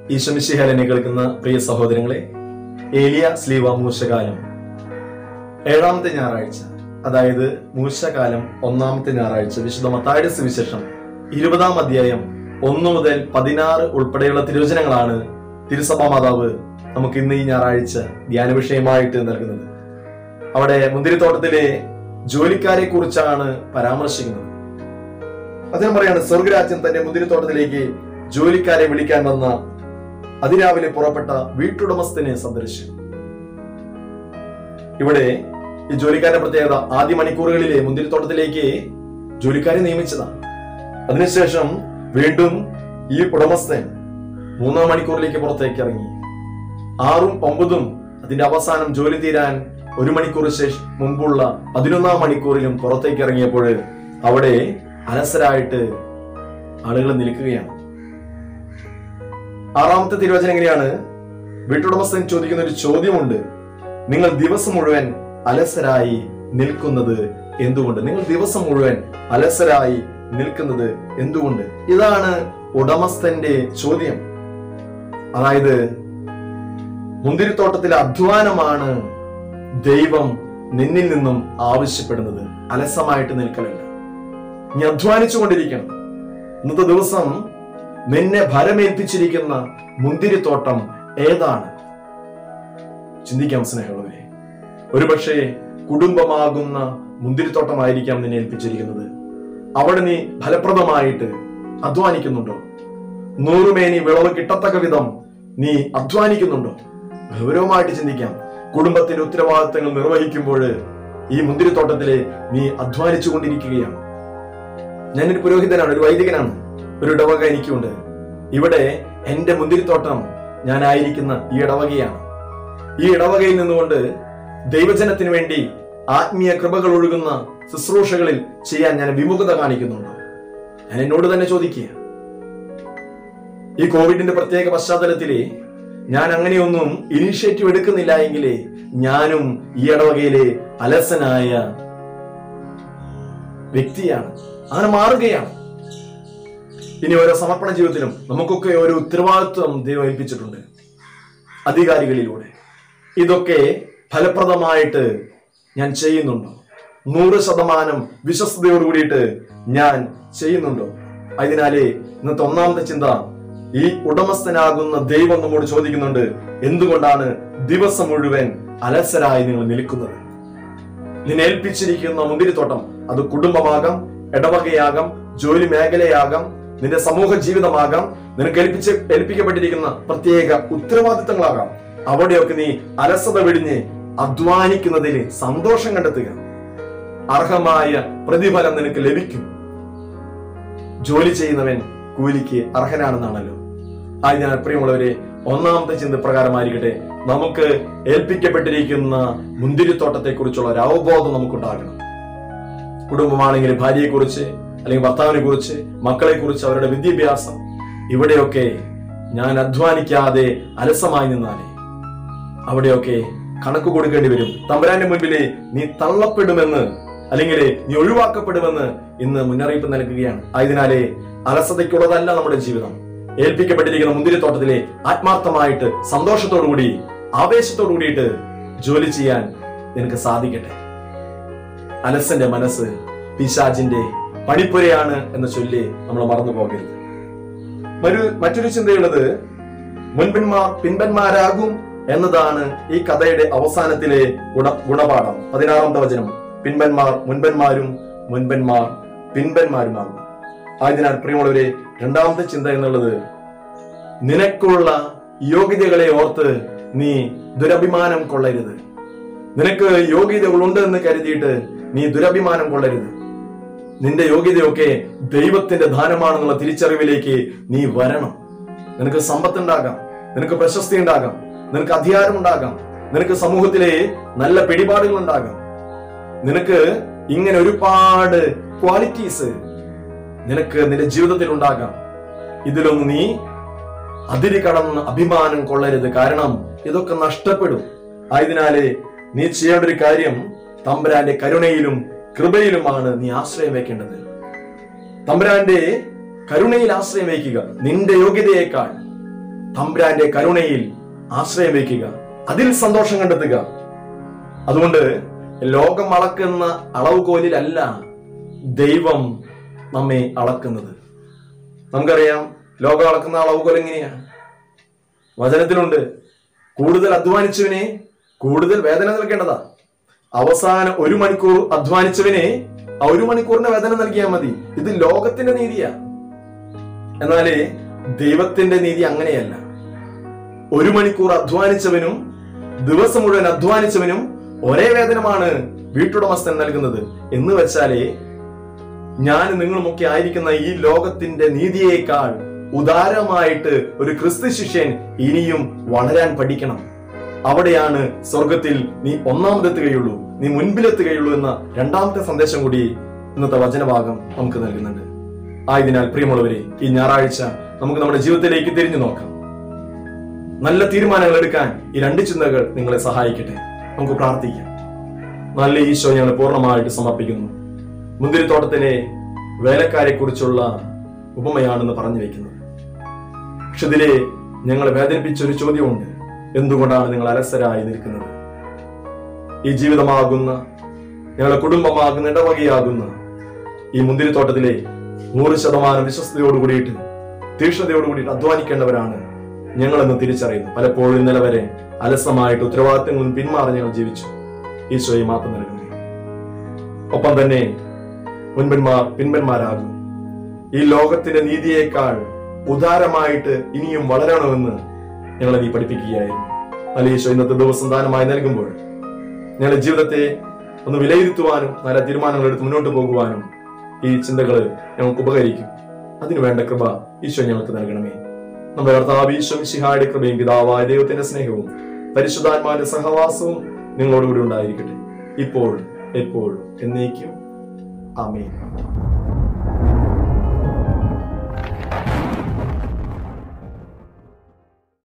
ഈശ്വമിശിഹലനെ കേൾക്കുന്ന പ്രിയ സഹോദരങ്ങളെ ഏലിയ സ്ലീവ മൂശകാലം ഏഴാമത്തെ ഞായറാഴ്ച അതായത് മൂശകാലം ഒന്നാമത്തെ ഞായറാഴ്ച വിശുദ്ധ മത്തായുടെ സുവിശേഷം ഇരുപതാം അധ്യായം ഒന്ന് മുതൽ പതിനാറ് ഉൾപ്പെടെയുള്ള തിരുവചനങ്ങളാണ് തിരുസഭാ മാതാവ് നമുക്ക് ഇന്ന് ഈ ഞായറാഴ്ച ധ്യാന വിഷയമായിട്ട് നൽകുന്നത് അവിടെ മുന്തിരിത്തോട്ടത്തിലെ ജോലിക്കാരെ കുറിച്ചാണ് പരാമർശിക്കുന്നത് അദ്ദേഹം പറയാണ് സ്വർഗരാജ്യം തന്റെ മുന്തിരിത്തോട്ടത്തിലേക്ക് ജോലിക്കാരെ വിളിക്കാൻ വന്ന അതിരാവിലെ പുറപ്പെട്ട വീട്ടുടമസ്ഥനെ സന്ദർശിച്ചു ഇവിടെ ഈ ജോലിക്കാരുടെ പ്രത്യേകത ആദ്യ മണിക്കൂറുകളിലെ മുന്തിരിത്തോട്ടത്തിലേക്ക് ജോലിക്കാരെ നിയമിച്ചതാണ് അതിനുശേഷം വീണ്ടും ഈ ഉടമസ്ഥൻ മൂന്നാം മണിക്കൂറിലേക്ക് പുറത്തേക്ക് ഇറങ്ങി ആറും ഒമ്പതും അതിന്റെ അവസാനം ജോലി തീരാൻ ഒരു മണിക്കൂർ ശേഷം മുമ്പുള്ള പതിനൊന്നാം മണിക്കൂറിലും പുറത്തേക്ക് ഇറങ്ങിയപ്പോൾ അവിടെ അലസരായിട്ട് ആളുകൾ നിൽക്കുകയാണ് ആറാമത്തെ തിരുവചനം എങ്ങനെയാണ് വീട്ടുടമസ്ഥൻ ചോദിക്കുന്ന ഒരു ചോദ്യമുണ്ട് നിങ്ങൾ ദിവസം മുഴുവൻ അലസരായി നിൽക്കുന്നത് എന്തുകൊണ്ട് നിങ്ങൾ ദിവസം മുഴുവൻ അലസരായി നിൽക്കുന്നത് എന്തുകൊണ്ട് ഇതാണ് ഉടമസ്ഥന്റെ ചോദ്യം അതായത് മുന്തിരിത്തോട്ടത്തിലെ അധ്വാനമാണ് ദൈവം നിന്നിൽ നിന്നും ആവശ്യപ്പെടുന്നത് അലസമായിട്ട് നിൽക്കലല്ല നീ അധ്വാനിച്ചു കൊണ്ടിരിക്കണം ഇന്നത്തെ ദിവസം നിന്നെ ഭരമേൽപ്പിച്ചിരിക്കുന്ന മുന്തിരിത്തോട്ടം ഏതാണ് ചിന്തിക്കാം സ്നേഹമുള്ളവരെ ഒരുപക്ഷെ കുടുംബമാകുന്ന മുന്തിരിത്തോട്ടമായിരിക്കാം നിന്നെ ഏൽപ്പിച്ചിരിക്കുന്നത് അവിടെ നീ ഫലപ്രദമായിട്ട് അധ്വാനിക്കുന്നുണ്ടോ നൂറുമേനി വിളവ് കിട്ടത്തക്ക വിധം നീ അധ്വാനിക്കുന്നുണ്ടോ ഗൗരവമായിട്ട് ചിന്തിക്കാം കുടുംബത്തിന്റെ ഉത്തരവാദിത്തങ്ങൾ നിർവഹിക്കുമ്പോൾ ഈ മുന്തിരിത്തോട്ടത്തിലെ നീ അധ്വാനിച്ചു കൊണ്ടിരിക്കുകയാണ് ഞാനൊരു പുരോഹിതനാണ് ഒരു വൈദികനാണ് ഒരു ഇടവക എനിക്കുണ്ട് ഇവിടെ എന്റെ മുന്തിരിത്തോട്ടം ഞാനായിരിക്കുന്ന ഈ ഇടവകയാണ് ഈ ഇടവകയിൽ നിന്നുകൊണ്ട് ദൈവജനത്തിന് വേണ്ടി ആത്മീയ കൃപകൾ ഒഴുകുന്ന ശുശ്രൂഷകളിൽ ചെയ്യാൻ ഞാൻ വിമുഖത കാണിക്കുന്നുണ്ടോ ഞാൻ എന്നോട് തന്നെ ചോദിക്കുക ഈ കോവിഡിന്റെ പ്രത്യേക പശ്ചാത്തലത്തില് ഞാൻ അങ്ങനെയൊന്നും ഇനീഷ്യേറ്റീവ് എടുക്കുന്നില്ല എങ്കിലേ ഞാനും ഈ ഇടവകയിലെ അലസനായ വ്യക്തിയാണ് അങ്ങനെ മാറുകയാണ് ഇനി ഓരോ സമർപ്പണ ജീവിതത്തിലും നമുക്കൊക്കെ ഓരോ ഉത്തരവാദിത്വം ദൈവം ഏൽപ്പിച്ചിട്ടുണ്ട് അധികാരികളിലൂടെ ഇതൊക്കെ ഫലപ്രദമായിട്ട് ഞാൻ ചെയ്യുന്നുണ്ടോ നൂറ് ശതമാനം വിശ്വസ്തയോട് കൂടിയിട്ട് ഞാൻ ചെയ്യുന്നുണ്ടോ അതിനാലേ ഇന്നത്തെ ഒന്നാമത്തെ ചിന്ത ഈ ഉടമസ്ഥനാകുന്ന ദൈവം നമ്മോട് ചോദിക്കുന്നുണ്ട് എന്തുകൊണ്ടാണ് ദിവസം മുഴുവൻ അലസരായി നിങ്ങൾ നിൽക്കുന്നത് നിന്നെ ഏൽപ്പിച്ചിരിക്കുന്ന മുന്തിരിത്തോട്ടം അത് കുടുംബമാകാം ഇടവകയാകാം ജോലി മേഖലയാകാം നിന്റെ സമൂഹ ജീവിതമാകാം നിനക്ക് ഏൽപ്പിച്ച് ഏൽപ്പിക്കപ്പെട്ടിരിക്കുന്ന പ്രത്യേക ഉത്തരവാദിത്തങ്ങളാകാം അവിടെയൊക്കെ നീ അലസത വെടിഞ്ഞ് അധ്വാനിക്കുന്നതിൽ സന്തോഷം കണ്ടെത്തുക അർഹമായ പ്രതിഫലം നിനക്ക് ലഭിക്കും ജോലി ചെയ്യുന്നവൻ കൂലിക്ക് അർഹനാണെന്നാണല്ലോ ആയതിനാൽ പ്രിയമുള്ളവരെ ഒന്നാമത്തെ ചിന്ത പ്രകാരമായിരിക്കട്ടെ നമുക്ക് ഏൽപ്പിക്കപ്പെട്ടിരിക്കുന്ന മുന്തിരിത്തോട്ടത്തെ കുറിച്ചുള്ള ഒരു അവബോധം നമുക്കുണ്ടാകണം കുടുംബമാണെങ്കിൽ ഭാര്യയെ കുറിച്ച് അല്ലെങ്കിൽ ഭർത്താവിനെ കുറിച്ച് മക്കളെ കുറിച്ച് അവരുടെ വിദ്യാഭ്യാസം ഇവിടെയൊക്കെ ഞാൻ അധ്വാനിക്കാതെ അലസമായി നിന്നാലേ അവിടെയൊക്കെ കണക്ക് കൊടുക്കേണ്ടി വരും തമ്പുരാന്റെ മുൻപിലെ നീ തള്ളപ്പെടുമെന്ന് അല്ലെങ്കിൽ നീ ഒഴിവാക്കപ്പെടുമെന്ന് ഇന്ന് മുന്നറിയിപ്പ് നൽകുകയാണ് ആയതിനാലേ അലസതയ്ക്കുള്ളതല്ല നമ്മുടെ ജീവിതം ഏൽപ്പിക്കപ്പെട്ടിരിക്കുന്ന മുന്തിരിത്തോട്ടത്തിലെ ആത്മാർത്ഥമായിട്ട് സന്തോഷത്തോടുകൂടി ആവേശത്തോടു കൂടിയിട്ട് ജോലി ചെയ്യാൻ നിനക്ക് സാധിക്കട്ടെ അലസന്റെ മനസ്സ് പിശാജിന്റെ പണിപ്പുരയാണ് എന്ന ചൊല്ലി നമ്മൾ മറന്നു പോകരുത് ഒരു മറ്റൊരു ചിന്തയുള്ളത് മുൻപന്മാർ പിൻപന്മാരാകും എന്നതാണ് ഈ കഥയുടെ അവസാനത്തിലെ ഗുണ ഗുണപാഠം പതിനാറാമത്തെ വചനം പിൻപന്മാർ മുൻപന്മാരും മുൻപന്മാർ പിൻപന്മാരുമാകും ആയതിനാൽ പ്രിയമുള്ളവരെ രണ്ടാമത്തെ ചിന്ത എന്നുള്ളത് നിനക്കുള്ള യോഗ്യതകളെ ഓർത്ത് നീ ദുരഭിമാനം കൊള്ളരുത് നിനക്ക് യോഗ്യതകളുണ്ട് എന്ന് കരുതിയിട്ട് നീ ദുരഭിമാനം കൊള്ളരുത് നിന്റെ യോഗ്യതയൊക്കെ ദൈവത്തിന്റെ ദാനമാണെന്നുള്ള തിരിച്ചറിവിലേക്ക് നീ വരണം നിനക്ക് സമ്പത്തുണ്ടാകാം നിനക്ക് പ്രശസ്തി ഉണ്ടാകാം നിനക്ക് അധികാരം ഉണ്ടാകാം നിനക്ക് സമൂഹത്തിലെ നല്ല പിടിപാടുകൾ ഉണ്ടാകാം നിനക്ക് ഇങ്ങനെ ഒരുപാട് ക്വാളിറ്റീസ് നിനക്ക് നിന്റെ ജീവിതത്തിൽ ഉണ്ടാകാം ഇതിലൊന്നും നീ അതിരി കടന്ന് അഭിമാനം കൊള്ളരുത് കാരണം ഇതൊക്കെ നഷ്ടപ്പെടും ആയതിനാല് നീ ചെയ്യേണ്ട ഒരു കാര്യം തമ്പുരാന്റെ കരുണയിലും കൃപയിലുമാണ് നീ ആശ്രയം വെക്കേണ്ടത് തമ്പുരാന്റെ കരുണയിൽ ആശ്രയം വയ്ക്കുക നിന്റെ യോഗ്യതയേക്കാൾ തമ്പുരാന്റെ കരുണയിൽ ആശ്രയം വയ്ക്കുക അതിൽ സന്തോഷം കണ്ടെത്തുക അതുകൊണ്ട് ലോകം അളക്കുന്ന അളവുകോലിലല്ല ദൈവം നമ്മെ അളക്കുന്നത് നമുക്കറിയാം ലോകം അളക്കുന്ന അളവുകോൽ എങ്ങനെയാ വചനത്തിലുണ്ട് കൂടുതൽ അധ്വാനിച്ചവനെ കൂടുതൽ വേദന നൽകേണ്ടതാ അവസാനം ഒരു മണിക്കൂർ അധ്വാനിച്ചവനെ ആ ഒരു മണിക്കൂറിന്റെ വേദന നൽകിയാൽ മതി ഇത് ലോകത്തിന്റെ നീതിയാ എന്നാലേ ദൈവത്തിന്റെ നീതി അങ്ങനെയല്ല ഒരു മണിക്കൂർ അധ്വാനിച്ചവനും ദിവസം മുഴുവൻ അധ്വാനിച്ചവനും ഒരേ വേതനമാണ് വീട്ടുടമസ്ഥൻ നൽകുന്നത് എന്ന് വെച്ചാലേ ഞാൻ നിങ്ങളുമൊക്കെ ആയിരിക്കുന്ന ഈ ലോകത്തിന്റെ നീതിയേക്കാൾ ഉദാരമായിട്ട് ഒരു ക്രിസ്തു ശിഷ്യൻ ഇനിയും വളരാൻ പഠിക്കണം അവിടെയാണ് സ്വർഗത്തിൽ നീ ഒന്നാമതെത്തുകയുള്ളൂ നീ മുൻപിലെത്തുകയുള്ളൂ എന്ന രണ്ടാമത്തെ സന്ദേശം കൂടി ഇന്നത്തെ വചനഭാഗം നമുക്ക് നൽകുന്നുണ്ട് ആയതിനാൽ പ്രിയമുള്ളവരെ ഈ ഞായറാഴ്ച നമുക്ക് നമ്മുടെ ജീവിതത്തിലേക്ക് തിരിഞ്ഞു നോക്കാം നല്ല തീരുമാനങ്ങൾ എടുക്കാൻ ഈ രണ്ട് ചിന്തകൾ നിങ്ങളെ സഹായിക്കട്ടെ നമുക്ക് പ്രാർത്ഥിക്കാം നല്ല ഈശോ ഞങ്ങൾ പൂർണ്ണമായിട്ട് സമർപ്പിക്കുന്നു മുന്തിരിത്തോട്ടത്തിലെ വേലക്കാരെ കുറിച്ചുള്ള ഉപമയാണെന്ന് പറഞ്ഞു വെക്കുന്നത് പക്ഷെ ഇതിലെ ഞങ്ങളെ വേദനിപ്പിച്ച ഒരു ചോദ്യമുണ്ട് എന്തുകൊണ്ടാണ് നിങ്ങൾ അലസരായി നിൽക്കുന്നത് ഈ ജീവിതമാകുന്ന ഞങ്ങളുടെ കുടുംബമാകുന്ന ഇടവകയാകുന്ന ഈ മുന്തിരിത്തോട്ടത്തിലെ നൂറ് ശതമാനം വിശ്വസ്തയോട് കൂടിയിട്ട് തീക്ഷ്ണതയോട് കൂടിയിട്ട് അധ്വാനിക്കേണ്ടവരാണ് ഞങ്ങളെന്ന് തിരിച്ചറിയുന്നു പലപ്പോഴും ഇന്നലെ വരെ അലസമായിട്ട് ഉത്തരവാദിത്തങ്ങളിൽ പിന്മാറി ഞങ്ങൾ ജീവിച്ചു ഈശോയെ മാപ്പ് നൽകുന്നു ഒപ്പം തന്നെ മുൻപന്മാർ പിൻപന്മാരാകും ഈ ലോകത്തിന്റെ നീതിയേക്കാൾ ഉദാരമായിട്ട് ഇനിയും വളരണമെന്ന് ഞങ്ങളെ നീ പഠിപ്പിക്കുകയായിരുന്നു നല്ല ഈശോ ഇന്നത്തെ ദിവസം ദാനമായി നൽകുമ്പോൾ ഞങ്ങളുടെ ജീവിതത്തെ ഒന്ന് വിലയിരുത്തുവാനും നല്ല തീരുമാനങ്ങൾ എടുത്ത് മുന്നോട്ട് പോകുവാനും ഈ ചിന്തകൾ ഞങ്ങൾക്ക് ഉപകരിക്കും അതിനു വേണ്ട കൃപ ഈശോ ഞങ്ങൾക്ക് നൽകണമേ നമ്മുടെ കർത്താവ് ഈശോ മിശിഹായുടെ കൃപയും പിതാവായ ദൈവത്തിന്റെ സ്നേഹവും പരിശുദ്ധാത്മാവിന്റെ സഹവാസവും നിങ്ങളോടുകൂടി ഉണ്ടായിരിക്കട്ടെ ഇപ്പോൾ എപ്പോഴും എന്നേക്കും ആമേൻ